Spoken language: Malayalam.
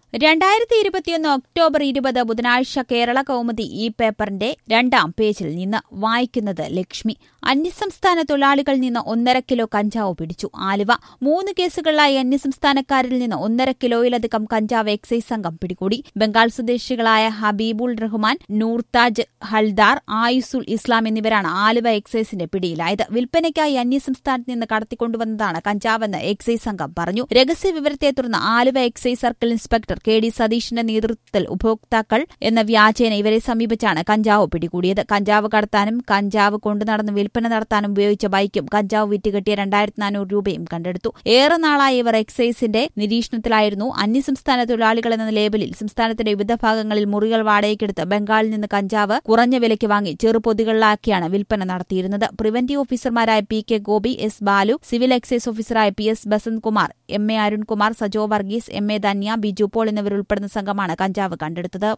രണ്ടായിരത്തി ഇരുപത്തിയൊന്ന് ഒക്ടോബർ ഇരുപത് ബുധനാഴ്ച കേരള കൗമുദി ഈ പേപ്പറിന്റെ രണ്ടാം പേജിൽ നിന്ന് വായിക്കുന്നത് ലക്ഷ്മി അന്യസംസ്ഥാന തൊഴിലാളികളിൽ നിന്ന് ഒന്നര കിലോ കഞ്ചാവ് പിടിച്ചു ആലുവ മൂന്ന് കേസുകളിലായി അന്യസംസ്ഥാനക്കാരിൽ നിന്ന് ഒന്നര കിലോയിലധികം കഞ്ചാവ് എക്സൈസ് സംഘം പിടികൂടി ബംഗാൾ സ്വദേശികളായ ഹബീബുൾ റഹ്മാൻ നൂർതാജ് ഹൽദാർ ആയുസുൽ ഇസ്ലാം എന്നിവരാണ് ആലുവ എക്സൈസിന്റെ പിടിയിലായത് വിൽപ്പനയ്ക്കായി അന്യസംസ്ഥാനത്ത് നിന്ന് കടത്തിക്കൊണ്ടുവന്നതാണ് കഞ്ചാവെന്ന് എക്സൈസ് സംഘം പറഞ്ഞു രഹസ്യ വിവരത്തെ തുടർന്ന് Aluva excise circle inspector K D സതീഷിന്റെ നേതൃത്വത്തിൽ ഉപഭോക്താക്കൾ എന്ന വ്യാജേന ഇവരെ സമീപിച്ചാണ് കഞ്ചാവ് പിടികൂടിയത് കഞ്ചാവ് കടത്താനും കഞ്ചാവ് കൊണ്ടുനടന്ന് വിൽപ്പന നടത്താനും ഉപയോഗിച്ച ബൈക്കും കഞ്ചാവ് വിറ്റുകെട്ടിയ രണ്ടായിരത്തി നാനൂറ് രൂപയും കണ്ടെടുത്തു ഏറെ നാളായി ഇവർ എക്സൈസിന്റെ നിരീക്ഷണത്തിലായിരുന്നു അന്യസംസ്ഥാന തൊഴിലാളികൾ എന്ന ലേബലിൽ സംസ്ഥാനത്തിന്റെ വിവിധ ഭാഗങ്ങളിൽ മുറികൾ വാടകയ്ക്കെടുത്ത് ബംഗാളിൽ നിന്ന് കഞ്ചാവ് കുറഞ്ഞ വിലയ്ക്ക് വാങ്ങി ചെറുപൊതികളിലാക്കിയാണ് വിൽപ്പന നടത്തിയിരുന്നത് പ്രിവന്റീവ് ഓഫീസർമാരായ P K Gopi S Balu civil excise ഓഫീസറായ P S Basanth Kumar M A Arunkumar Sajo Varghese M A Dhanya Biju Paul എന്നിവരുൾപ്പെടുന്ന സംഘമാണ് കഞ്ചാവ് കണ്ടെടുത്തത്